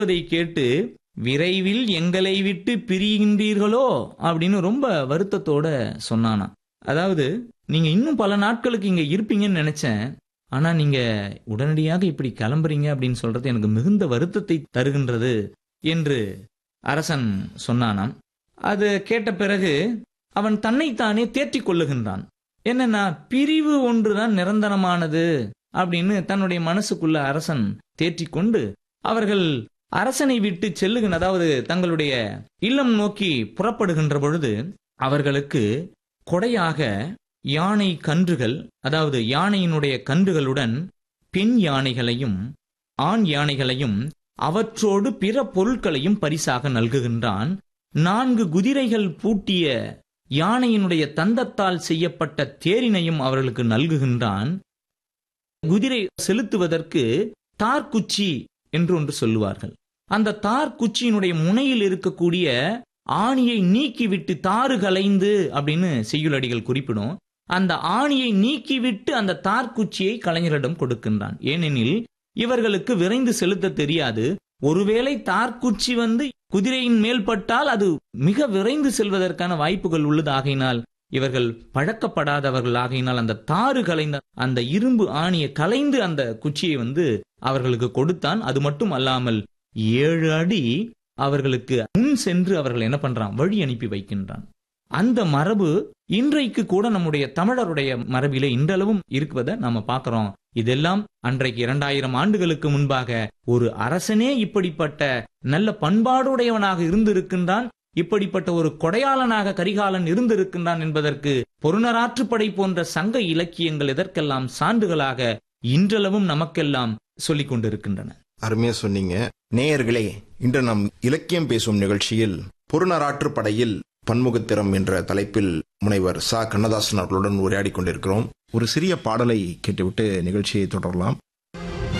அதை கேட்டு விரைவில் எங்களை விட்டு பிரிகின்றீர்களோ அப்படின்னு ரொம்ப வருத்தத்தோட சொன்னானா அதாவது நீங்க இன்னும் பல நாட்களுக்கு இங்க இருப்பீங்கன்னு நினைச்சேன் ஆனா நீங்க உடனடியாக இப்படி கிளம்புறீங்க அப்படின்னு சொல்றது எனக்கு மிகுந்த வருத்தத்தை தருகின்றது என்று அரசன் சொன்னானாம் அது கேட்ட பிறகு அவன் தன்னைத்தானே தேற்றிக் கொள்ளுகின்றான் என்னன்னா பிரிவு ஒன்றுதான் நிரந்தரமானது அப்படின்னு தன்னுடைய மனசுக்குள்ள அரசன் தேற்றிக் கொண்டு அவர்கள் அரசனை விட்டு செல்லுகின்ற அதாவது தங்களுடைய இல்லம் நோக்கி புறப்படுகின்ற பொழுது அவர்களுக்கு கொடையாக யானை கன்றுகள் அதாவது யானையினுடைய கன்றுகளுடன் பெண் யானைகளையும் ஆண் யானைகளையும் அவற்றோடு பிற பொருட்களையும் பரிசாக நல்குகின்றான் நான்கு குதிரைகள் பூட்டிய யானையினுடைய தந்தத்தால் செய்யப்பட்ட தேரினையும் அவர்களுக்கு நல்குகின்றான் குதிரை செலுத்துவதற்கு தார்குச்சி என்று ஒன்று சொல்லுவார்கள் அந்த தார் குச்சியினுடைய முனையில் இருக்கக்கூடிய ஆணியை நீக்கிவிட்டு தாறு கலைந்து அப்படின்னு செய்யுளடிகள் குறிப்பிடும் அந்த ஆணியை நீக்கிவிட்டு அந்த தார்குச்சியை கலைஞரிடம் கொடுக்கின்றான் ஏனெனில் இவர்களுக்கு விரைந்து செலுத்த தெரியாது ஒருவேளை தார்குச்சி வந்து குதிரையின் மேல் பட்டால் அது மிக விரைந்து செல்வதற்கான வாய்ப்புகள் உள்ளதாகினால் இவர்கள் பழக்கப்படாதவர்கள் ஆகையினால் அந்த தாறு கலைந்த அந்த இரும்பு ஆணியை கலைந்து அந்த குச்சியை வந்து அவர்களுக்கு கொடுத்தான் அது மட்டும் அல்லாமல் ஏழு அடி அவர்களுக்கு முன் சென்று அவர்கள் என்ன பண்றான் வழி அனுப்பி வைக்கின்றான் அந்த மரபு இன்றைக்கு கூட நம்முடைய தமிழருடைய மரபிலே இன்றளவும் இருக்குவதை நாம பார்க்கிறோம் இதெல்லாம் அன்றைக்கு இரண்டாயிரம் ஆண்டுகளுக்கு முன்பாக ஒரு அரசனே இப்படிப்பட்ட நல்ல பண்பாடுடையவனாக இருந்திருக்கின்றான் இப்படிப்பட்ட ஒரு கொடையாளனாக கரிகாலன் இருந்திருக்கின்றான் என்பதற்கு பொருணராற்றுப்படை போன்ற சங்க இலக்கியங்கள் எதற்கெல்லாம் சான்றுகளாக இன்றளவும் நமக்கெல்லாம் சொல்லிக் கொண்டிருக்கின்றன அருமையா சொன்னீங்க நேயர்களே இன்று நாம் இலக்கியம் பேசும் நிகழ்ச்சியில் பொருநராற்றுப் படையில் பன்முகத்திறம் என்ற தலைப்பில் முனைவர் சா கண்ணதாசன் அவர்களுடன் உரையாடி கொண்டிருக்கிறோம் ஒரு சிறிய பாடலை கேட்டுவிட்டு நிகழ்ச்சியை தொடரலாம்